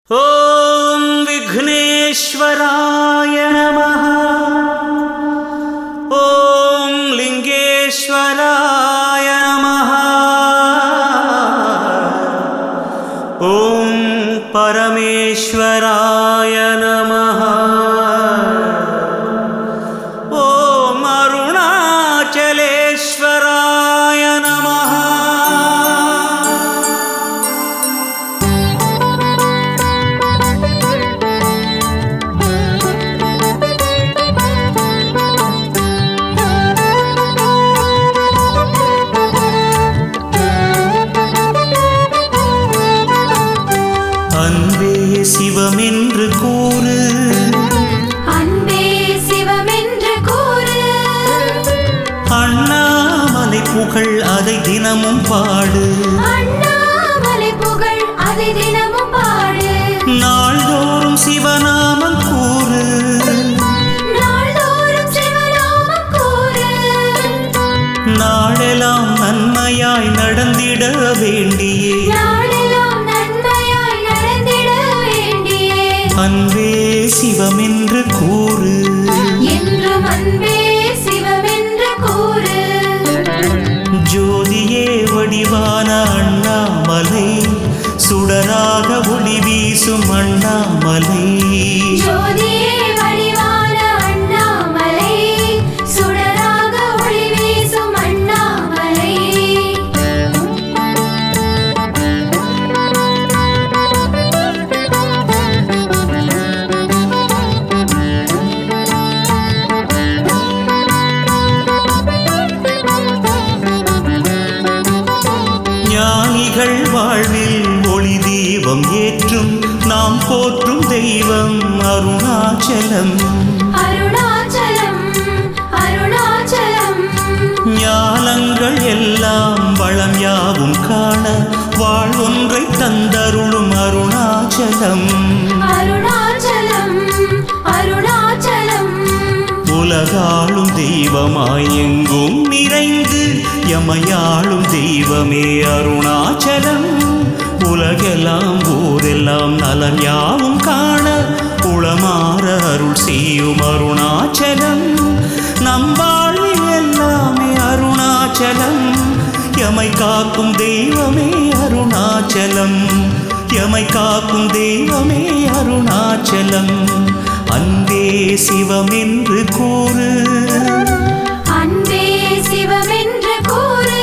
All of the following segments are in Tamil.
ॐ विघ्नेश्वराय नमः ॐ लिङ्गेश्वराय नमः ॐ परमेश्वराय नमः ॐ अरुणाचलेश्वराय नमः அன்பே சிவமென்று கூறு அன்பே சிவமென்று கூறு அண்ணாமலை புகழ் அதை தினமும் பாடு அண்ணாமலை புகழ் அதை தினமும் பாடு நாள்தோறும் சிவநாமம் கூறு நாள்தோறும் சிவநாமம் கூறு நாளெல்லாம் நன்மையாய் நடந்திட வேண்டியே நாளெல்லாம் நன்மையாய் நடந்திட வேண்டியே அன்பே சிவமென்று கூறு என்றும் அன்பே சிவமென்று கூறு ஜோதியே வடிவான அண்ணாமலை சுடராக ஒளி வீசும் அண்ணாமலை ஜோதியே வடிவான அண்ணாமலை சுடராக ஒளி வீசும் அண்ணாமலை ஞானிகள் வாழ்வில் ஒளி தீபம் ஏற்றும் நாம் போற்றும் தெய்வம் அருணாச்சலம் அருணாச்சலம் அருணாச்சலம் ஞானங்கள் எல்லாம் வளம் யாவும் காண வாழ்வொன்றை தந்தருளும் அருணாச்சலம் அருணாச்சலம் அருணாச்சலம் உலகாளும் தெய்வமாய் எங்கும் நிறைந்து எமையாளும் தெய்வமே அருணாச்சலம் உலகெல்லாம் ஊரெல்லாம் நலம் யாவும் காண உளமாற அருள் செய்யும் அருணாச்சலம் நம் வாழ்வில் எல்லாமே அருணாச்சலம் எமை காக்கும் தெய்வமே அருணாச்சலம் எமை காக்கும் தெய்வமே அருணாச்சலம் அன்பே சிவமென்று கூறு அன்பே சிவமென்று கூறு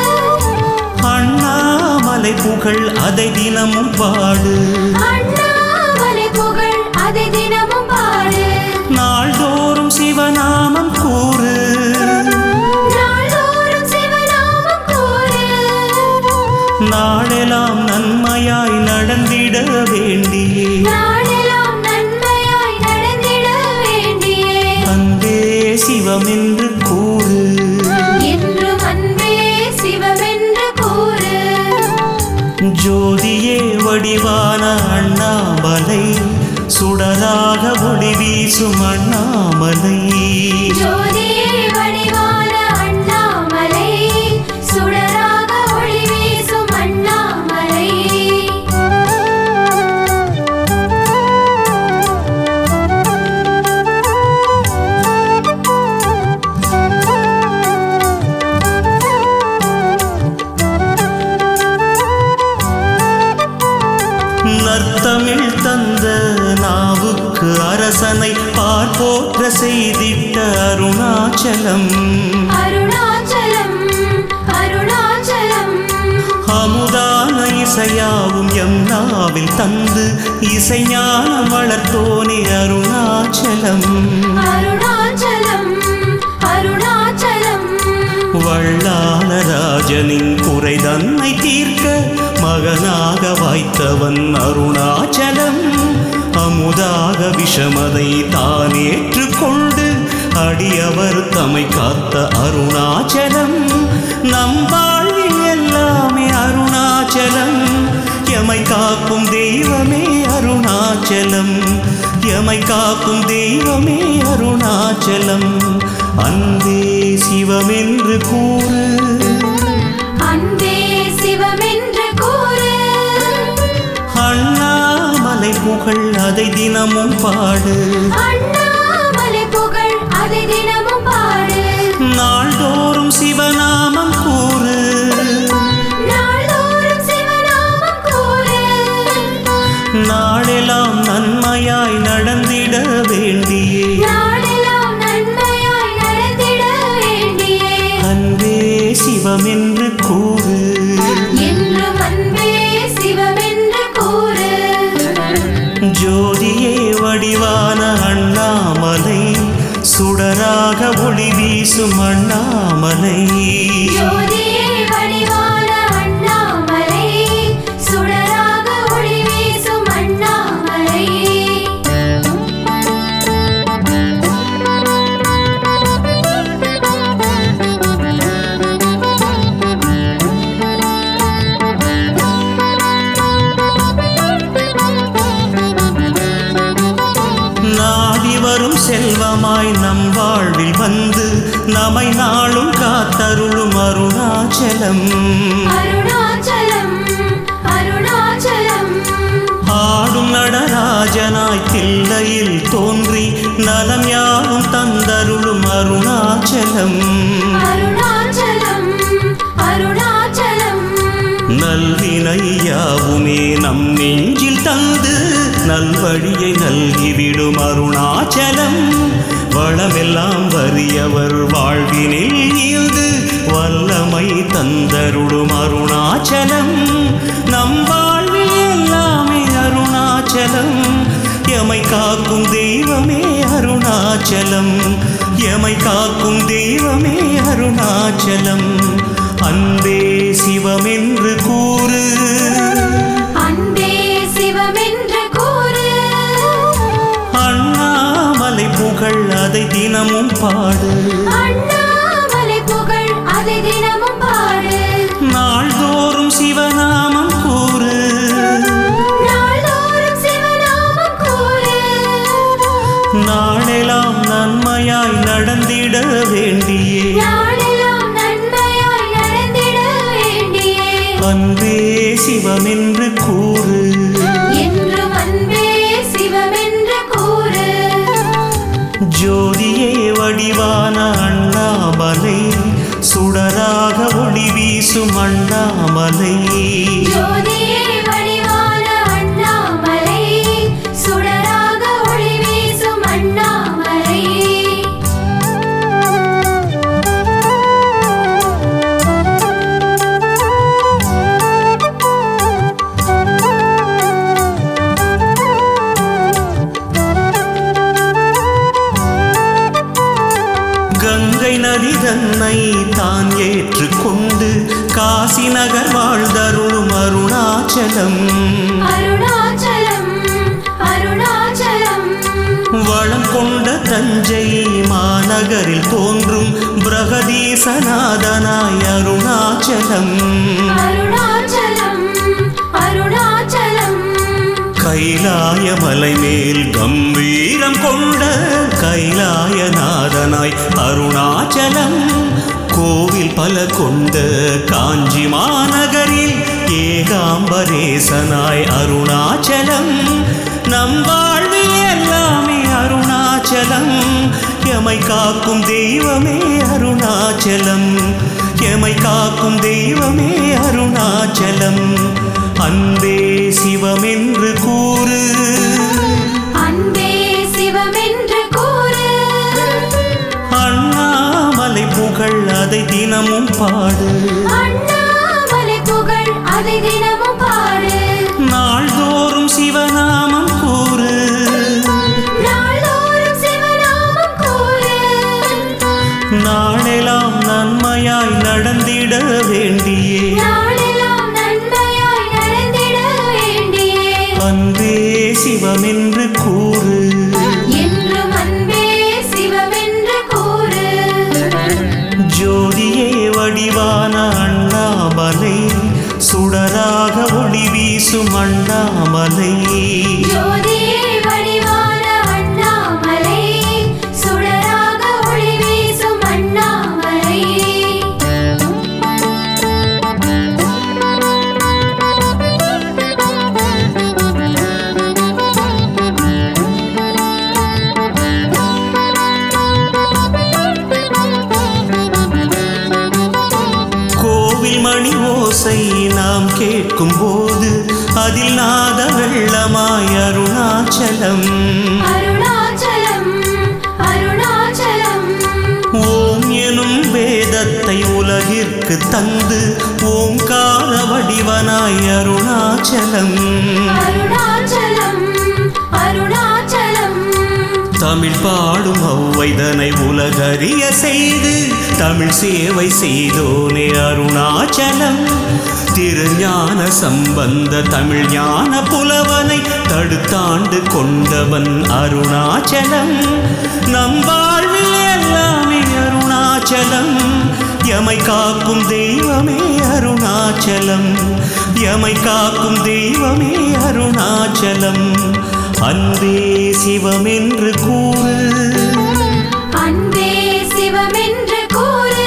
அண்ணாமலை புகழ் அதை தினமும் பாடு அண்ணாமலை புகழ் அதை தினமும் பாடு நாள்தோறும் சிவநாமம் கூறு நாள்தோறும் சிவநாமம் கூறு நாளெல்லாம் நன்மையாய் நடந்திட வேண்டியே நாடெல்லாம் நன்மையாய் நடந்திட வேண்டியே அன்பே சிவமென்று கூறு என்றும் அன்பே சிவமென்று கூறு ஜோதியே வடிவான அண்ணாமலை சுடராக ஒளி வீசும் அண்ணாமலை ஜோதியே வடிவான அண்ணாமலை சுடராக ஒளி வீசும் அண்ணாமலை நர்த்தமிழ் தந்த நாவுக்கு அரசனை பார்ப்போற்ற செய்திட்ட அருணாச்சலம் அருணாச்சலம் அருணாச்சலம் அமுதான இசையாவும் எம் நாவில் தந்து இசைஞானம் வளர்த்தோனே அருணாச்சலம் அருணாச்சலம் அருணாச்சலம் வள்ளால ராஜனின் குறை தன்னை தீர்க்க மகனாக வாய்த்தவன் அருணாச்சலம் அமுதாக விஷமதை தான் ஏற்றுக்கொண்டு அடியவர் தமை காத்த அருணாச்சலம் நம் வாழ்வில் எல்லாமே அருணாச்சலம் எமை காக்கும் தெய்வமே அருணாச்சலம் எமை காக்கும் தெய்வமே அருணாச்சலம் அன்பே சிவமென்று கூறு அன்பே சிவமென்று கூறு அண்ணாமலை புகழ் அதை தினமும் பாடு அண்ணாமலை புகழ் அதை தினமும் பாடு நாள்தோறும் சிவநாமம் கூறு நாள்தோறும் சிவநாமம் கூறு நாளெல்லாம் நன்மையாய் நடந்திட வேண்டியே நாடெல்லாம் நன்மையாய் நடந்திட வேண்டியே அன்பே சிவமென்று கூறு என்றும் அன்பே சிவமென்று கூறு ஜோதியே வடிவான அண்ணாமலை சுடராக ஒளி வீசும் அண்ணாமலை ஜோதியே வடிவான அண்ணாமலை சுடராக ஒளி வீசும் அண்ணாமலை நாடி வரும் செல்வமாய் நம் வாழ்வில் வந்து நம்மை நாளும் காத்தருளும் அருணாச்சலம் அருணாச்சலம் அருணாச்சலம் ஆடும் நடராஜனாய் தில்லையில் தோன்றி நலம் யாவும் தந்தருளும் அருணாச்சலம் அருணாச்சலம் அருணாச்சலம் நல்வினை யாவுமே நம் நெஞ்சில் தந்து நல்வழியை நல்கிவிடும் அருணாச்சலம் வளமெல்லாம் வறியவர் வாழ்வினில் ஈந்து வல்லமை தந்தருளும் அருணாச்சலம் நம் வாழ்வில் எல்லாமே அருணாச்சலம் எமை காக்கும் தெய்வமே அருணாச்சலம் எமை காக்கும் தெய்வமே அருணாச்சலம் அன்பே சிவமென்று கூறு அன்பே சிவமென்று கூறு அண்ணாமலை புகழ் அதை தினமும் பாடு அண்ணாமலை புகழ் அதை தினமும் பாடு நாள்தோறும் சிவநாமம் கூறு நாள்தோறும் சிவநாமம் கூறு நாளெல்லாம் நன்மையாய் நடந்திட வேண்டியே நாடெல்லாம் நன்மையாய் நடந்திட வேண்டியே அன்பே சிவமென்று கூறு என்றும் அன்பே சிவமென்று கூறு ஜோதியே வடிவான அண்ணாமலை சுடராக ஒளி வீசும் அண்ணாமலை ஜோதியே வடிவான அண்ணாமலை சுடராக ஒளி வீசும் அண்ணாமலை கங்கை நதி தன்னை தான் ஏற்றுக்கொண்டு காசி நகர் வாழ்தருளும் அருணாச்சலம் அருணாச்சலம் அருணாச்சலம் வளம் கொண்ட தஞ்சை மாநகரில் தோன்றும் பிரகதீசநாதனாய் அருணாச்சலம் அருணாச்சலம் அருணாச்சலம் கைலாய மலை மேல் கம்பீரம் கொண்ட கைலாயநாதனாய் அருணாச்சலம் கோவில் பல கொண்ட காஞ்சி மாநகரில் ஏகாம்பரேசனாய் அருணாச்சலம் நம் வாழ்வில் எல்லாமே அருணாச்சலம் எமை காக்கும் தெய்வமே அருணாச்சலம் எமை காக்கும் தெய்வமே அருணாச்சலம் அன்பே சிவமென்று கூறு அன்பே சிவமென்று கூறு அண்ணாமலை புகழ் அதை தினமும் பாடு அண்ணாமலை புகழ் அதை தினமும் பாடு நாள்தோறும் சிவநாமம் கூறு நாள்தோறும் சிவநாமம் கூறு நாளெல்லாம் நன்மையாய் நடந்திட வேண்டியே நாடெல்லாம் நன்மையாய் நடந்திட வேண்டியே அன்பே சிவமென்று கூறு என்றும் அன்பே சிவமென்று கூறு ஜோதியே வடிவான அண்ணாமலை சுடராக ஒளி வீசும் அண்ணாமலை ஜோதியே வடிவான அண்ணாமலை சுடராக ஒளி வீசும் அண்ணாமலை கேட்கும் போது அதில் நாத வெள்ளமாய் அருணாச்சலம் அருணாச்சலம் அருணாச்சலம் ஓம் எனும் வேதத்தை உலகிற்கு தந்து ஓங்கார வடிவனாய் அருணாச்சலம் அருணாச்சலம் அருணாச்சலம் தமிழ் பாடும் ஔவைதனை உலகறிய செய்து தமிழ் சேவை செய்தோனே அருணாச்சலம் திருஞான சம்பந்த தமிழ் ஞான புலவனை தடுத்தாண்டு கொண்டவன் அருணாச்சலம் நம் வாழ்வில் எல்லாமே அருணாச்சலம் எமை காக்கும் தெய்வமே அருணாச்சலம் எமை காக்கும் தெய்வமே அருணாச்சலம் அன்பே சிவமென்று கூறு அன்பே சிவமென்று கூறு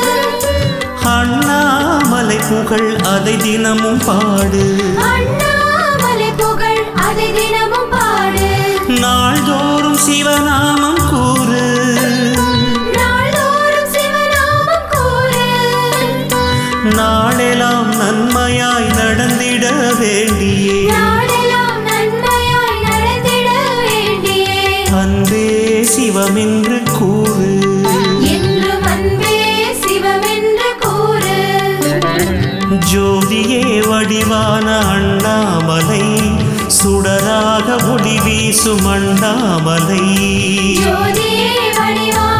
அண்ணாமலை புகழ் அதை தினமும் பாடு அண்ணாமலை புகழ் அதை தினமும் பாடு நாள்தோறும் சிவநாமம் கூறு நாள்தோறும் சிவநாமம் கூறு நாளெல்லாம் நன்மையாய் நடந்திட வேண்டியே நாடெல்லாம் நன்மையாய் நடந்திட வேண்டியே அன்பே சிவமென்று கூறு என்றும் அன்பே சிவமென்று கூறு ஜோதியே வடிவான அண்ணாமலை சுடராக ஒளி வீசும் அண்ணாமலை ஜோதியே வடிவான